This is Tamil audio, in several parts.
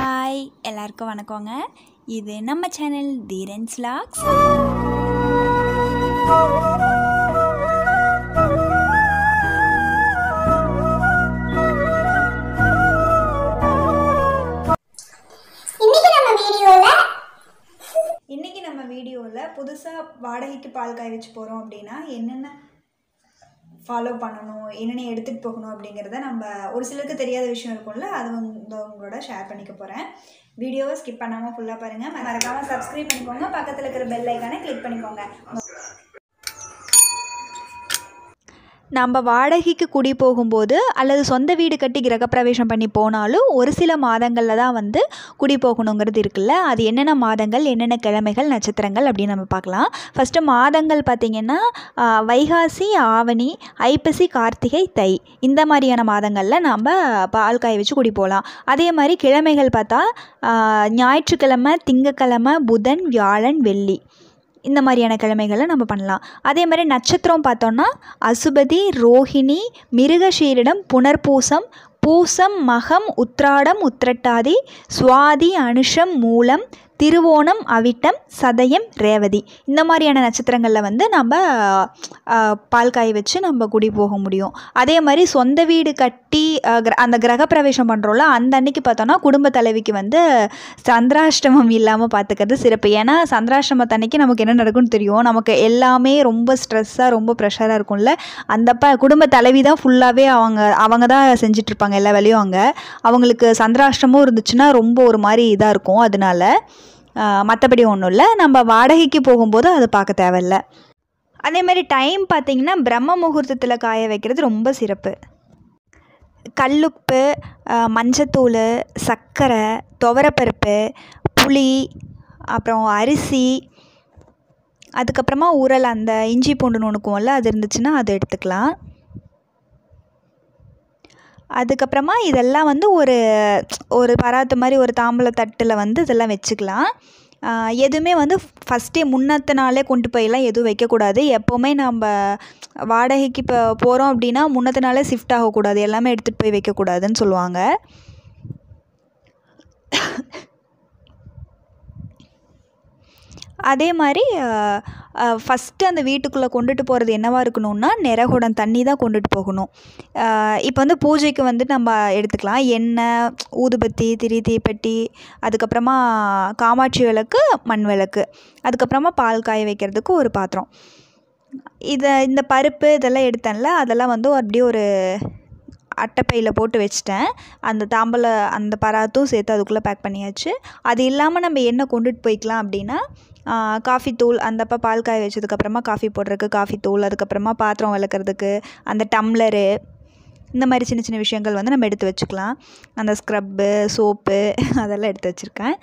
ஹாய் எல்லாருக்கும் வணக்கங்க இது நம்ம சேனல் தீரன்ஸ் வ்ளாக்ஸ் இன்னைக்கு நம்ம வீடியோல இன்றைக்கி நம்ம வீடியோவில் புதுசாக வாடகைக்கு பால் காய வச்சு போகிறோம் அப்படின்னா என்னென்ன ஃபாலோ பண்ணணும் என்னென்ன எடுத்துகிட்டு போகணும் அப்படிங்கிறத நம்ம ஒரு சிலருக்கு தெரியாத விஷயம் இருக்கும்ல அது வந்து உங்களோட ஷேர் பண்ணிக்க போகிறேன் வீடியோவை ஸ்கிப் பண்ணாமல் ஃபுல்லாக பாருங்கள் மறக்காமல் சப்ஸ்கிரைப் பண்ணிக்கோங்க பக்கத்தில் இருக்கிற பெல் ஐக்கானை கிளிக் பண்ணிக்கோங்க நம்ம வாடகைக்கு குடி போகும்போது அல்லது சொந்த வீடு கட்டி கிரகப்பிரவேசம் பண்ணி போனாலும் ஒரு சில மாதங்களில் தான் வந்து குடி போகணுங்கிறது இருக்குல்ல அது என்னென்ன மாதங்கள் என்னென்ன கிழமைகள் நட்சத்திரங்கள் அப்படின்னு நம்ம பார்க்கலாம் ஃபஸ்ட்டு மாதங்கள் பார்த்திங்கன்னா ஆ, வைகாசி ஆவணி ஐப்பசி கார்த்திகை தை இந்த மாதிரியான மாதங்களில் நம்ம பால் காய வச்சு குடி போகலாம் அதே மாதிரி கிழமைகள் பார்த்தா ஆ, ஞாயிற்றுக்கிழமை திங்கக்கிழமை புதன் வியாழன் வெள்ளி இந்த மாதிரியான கிழமைகளை நம்ம பண்ணலாம் அதே மாதிரி நட்சத்திரம் பார்த்தோன்னா அசுபதி ரோஹிணி மிருகஷீரிடம் புனர்பூசம் பூசம் மகம் உத்ராடம் உத்திரட்டாதி சுவாதி அனுஷம் மூலம் திருவோணம் அவிட்டம் சதயம் ரேவதி இந்த மாதிரியான நட்சத்திரங்களில் வந்து நம்ம ஆ, பால் காய வச்சு நம்ம குடி போக முடியும் அதே மாதிரி சொந்த வீடு கட்டி ஆ, கிர- அந்த கிரகப்பிரவேசம் பண்ணுறோம்ல அந்த அன்னைக்கு பார்த்தோன்னா குடும்ப தலைவிக்கு வந்து சந்திராஷ்டமம் இல்லாமல் பார்த்துக்கிறது சிறப்பு ஏன்னா சந்திராஷ்டமத்தன்னைக்கு நமக்கு என்ன நடக்கும்னு தெரியும் நமக்கு எல்லாமே ரொம்ப ஸ்ட்ரெஸ்ஸாக ரொம்ப ப்ரெஷராக இருக்கும்ல அந்த ப குடும்ப தலைவி தான் ஃபுல்லாகவே அவங்க அவங்க தான் செஞ்சிட்ருப்பாங்க எல்லா வேலையும் அங்கே அவங்களுக்கு சந்திராஷ்டமும் இருந்துச்சுன்னா ரொம்ப ஒரு மாதிரி இதாக இருக்கும் அதனால மற்றபடி ஒன்றும் இல்லை நம்ம வாடகைக்கு போகும்போது அது பார்க்க தேவையில்ல அதே மாதிரி டைம் பார்த்திங்கன்னா பிரம்ம முகூர்த்தத்தில் காய வைக்கிறது ரொம்ப சிறப்பு கல்லுப்பு அஹ், மஞ்சத்தூள் சர்க்கரை துவரப்பருப்பு புளி அப்புறம் அரிசி அதுக்கப்புறமா ஊறல் அந்த இஞ்சி பூண்டு நுணுக்குவோம்ல அது இருந்துச்சுன்னா அது எடுத்துக்கலாம் அதுக்கப்புறமா இதெல்லாம் வந்து ஒரு ஒரு பராத்து மாதிரி ஒரு தாம்பூல தட்டில் வந்து இதெல்லாம் வச்சுக்கலாம் ஆஹ் எதுவுமே வந்து ஃபஸ்ட்டே முன்னத்த நாளே கொண்டு போயெல்லாம் எதுவும் வைக்கக்கூடாது எப்போவுமே நம்ம வாடகைக்கு இப்போ போகிறோம் அப்படின்னா முன்னத்த நாளே ஷிஃப்ட் ஆகக்கூடாது எல்லாமே எடுத்துகிட்டு போய் வைக்கக்கூடாதுன்னு சொல்லுவாங்க அதே மாதிரி ஃபஸ்ட்டு அந்த வீட்டுக்குள்ளே கொண்டுட்டு போகிறது என்னவா இருக்கணும்னா நிறகுடம் தண்ணி தான் கொண்டுட்டு போகணும் இப்போ வந்து பூஜைக்கு வந்து நம்ம எடுத்துக்கலாம் எண்ணெய் ஊதுபத்தி திரி தீப்பெட்டி அதுக்கப்புறமா காமாட்சி விளக்கு மண் விளக்கு அதுக்கப்புறமா பால் காய வைக்கிறதுக்கு ஒரு பாத்திரம் இதை இந்த பருப்பு இதெல்லாம் எடுத்தேன்ல அதெல்லாம் வந்து அப்படியே ஒரு அட்டைப்பையில் போட்டு வச்சிட்டேன் அந்த தாம்பல அந்த பராத்தும் சேர்த்து அதுக்குள்ளே பேக் பண்ணியாச்சு அது இல்லாமல் நம்ம என்ன கொண்டுட்டு போய்க்கலாம் அப்படின்னா காஃபி தூள் அந்தப்போ பால் காய வச்சதுக்கப்புறமா காஃபி போடுறதுக்கு காஃபி தூள் அதுக்கப்புறமா பாத்திரம் விளக்குறதுக்கு அந்த டம்ளரு இந்த மாதிரி சின்ன சின்ன விஷயங்கள் வந்து நம்ம எடுத்து வச்சுக்கலாம் அந்த ஸ்க்ரப்பு சோப்பு அதெல்லாம் எடுத்து வச்சுருக்கேன்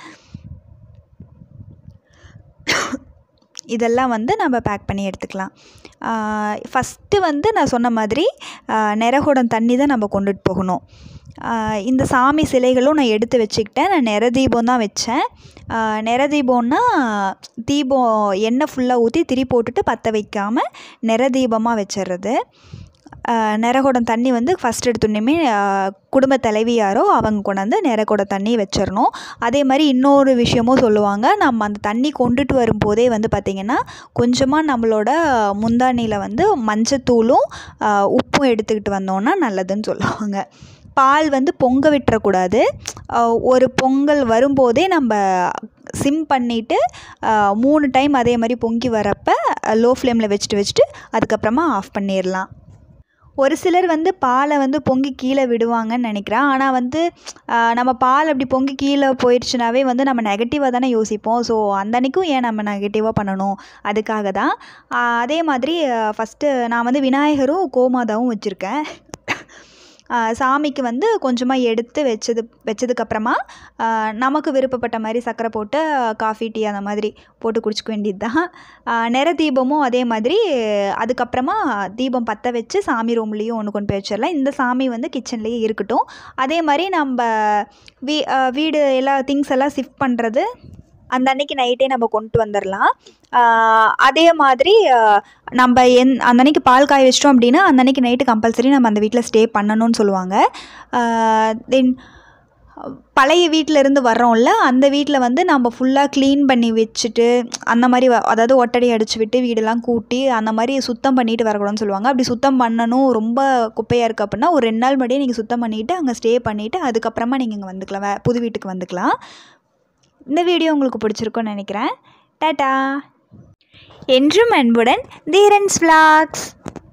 இதெல்லாம் வந்து நம்ம பேக் பண்ணி எடுத்துக்கலாம் ஃபஸ்ட்டு வந்து நான் சொன்ன மாதிரி ஆஹ் நிறகுடம் தண்ணி தான் நம்ம கொண்டுட்டு போகணும் ஆஹ் இந்த சாமி சிலைகளும் நான் எடுத்து வச்சுக்கிட்டேன் நான் நிற தீபம் தான் வச்சேன் ஆஹ் நிற தீபம்னா தீபம் எண்ணெய் ஃபுல்லாக ஊற்றி திரி போட்டுட்டு பற்ற வைக்காமல் நிற தீபமாக வச்சிடுறது ஆஹ் நிறகுடம் தண்ணி வந்து ஃபஸ்ட் எடுத்தோடனே குடும்ப தலைவி யாரோ அவங்க கொண்டாந்து நிறகுடம் தண்ணி வச்சிடணும் அதே மாதிரி இன்னொரு விஷயமும் சொல்லுவாங்க நம்ம அந்த தண்ணி கொண்டுட்டு வரும்போதே வந்து பார்த்திங்கன்னா கொஞ்சமாக நம்மளோட முந்தானியில் வந்து மஞ்சத்தூளும் ஆஹ் உப்பும் எடுத்துக்கிட்டு வந்தோன்னா நல்லதுன்னு சொல்லுவாங்க பால் வந்து பொங்க விட்டுறக்கூடாது ஆஹ் ஒரு பொங்கல் வரும்போதே நம்ம சிம் பண்ணிவிட்டு மூணு டைம் அதே மாதிரி பொங்கி வரப்போ லோ ஃப்ளேமில் வச்சுட்டு வச்சுட்டு அதுக்கப்புறமா ஆஃப் பண்ணிடலாம் ஒரு சிலர் வந்து பாலை வந்து பொங்கி கீழே விடுவாங்கன்னு நினைக்கிறேன் ஆனால் வந்து ஆஹ் நம்ம பால் அப்படி பொங்கி கீழே போயிடுச்சுனாவே வந்து நம்ம நெகட்டிவாக தானே யோசிப்போம் ஸோ அந்த அன்னைக்கும் ஏன் நம்ம நெகட்டிவாக பண்ணணும் அதுக்காக தான் ஆஹ் அதே மாதிரி ஃபஸ்ட்டு நான் வந்து விநாயகரும் கோமாதாவும் வச்சுருக்கேன் ஆஹ் சாமிக்கு வந்து கொஞ்சமாக எடுத்து வச்சது வச்சதுக்கப்புறமா ஆஹ் நமக்கு விருப்பப்பட்ட மாதிரி சர்க்கரை போட்டு காஃபி டீ அந்த மாதிரி போட்டு குடிச்சிக்க வேண்டியது தான் நிற தீபமும் அதே மாதிரி அதுக்கப்புறமா தீபம் பற்ற வச்சு சாமி ரூம்லேயும் ஒன்று கொண்டு போய் வச்சிடலாம் இந்த சாமி வந்து கிச்சன்லேயே இருக்கட்டும் அதே மாதிரி நம்ம வீ ஆஹ் வீடு எல்லா திங்ஸ் எல்லாம் ஷிஃப்ட் பண்ணுறது அந்த அன்னைக்கு நைட்டே நம்ம கொண்டு வந்துடலாம் ஆஹ் அதே மாதிரி ஆஹ் நம்ம என் அந்த அன்னைக்கு பால் காய வச்சிட்டோம் அப்படின்னா அந்த அன்னைக்கு நைட்டு கம்பல்சரி நம்ம அந்த வீட்டில் ஸ்டே பண்ணணும்னு சொல்லுவாங்க தென் பழைய வீட்டில் இருந்து வர்றோம்ல அந்த வீட்டில் வந்து நம்ம ஃபுல்லாக க்ளீன் பண்ணி வச்சுட்டு அந்த மாதிரி வ- அதாவது ஒட்டடை அடிச்சு விட்டு வீடெல்லாம் கூட்டி அந்த மாதிரி சுத்தம் பண்ணிட்டு வரக்கூடாதுன்னு சொல்லுவாங்க அப்படி சுத்தம் பண்ணணும் ரொம்ப குப்பையாக இருக்குது அப்படின்னா ஒரு ரெண்டு நாள் முன்னாடியே நீங்கள் சுத்தம் பண்ணிவிட்டு அங்கே ஸ்டே பண்ணிவிட்டு அதுக்கப்புறமா நீங்கள் இங்கே வந்துக்கலாம் வே புது வீட்டுக்கு வந்துக்கலாம் இந்த வீடியோ உங்களுக்கு பிடிச்சிருக்கும்னு நினைக்கிறேன் டாட்டா என்றும் அன்புடன் தீரன்ஸ் vlogs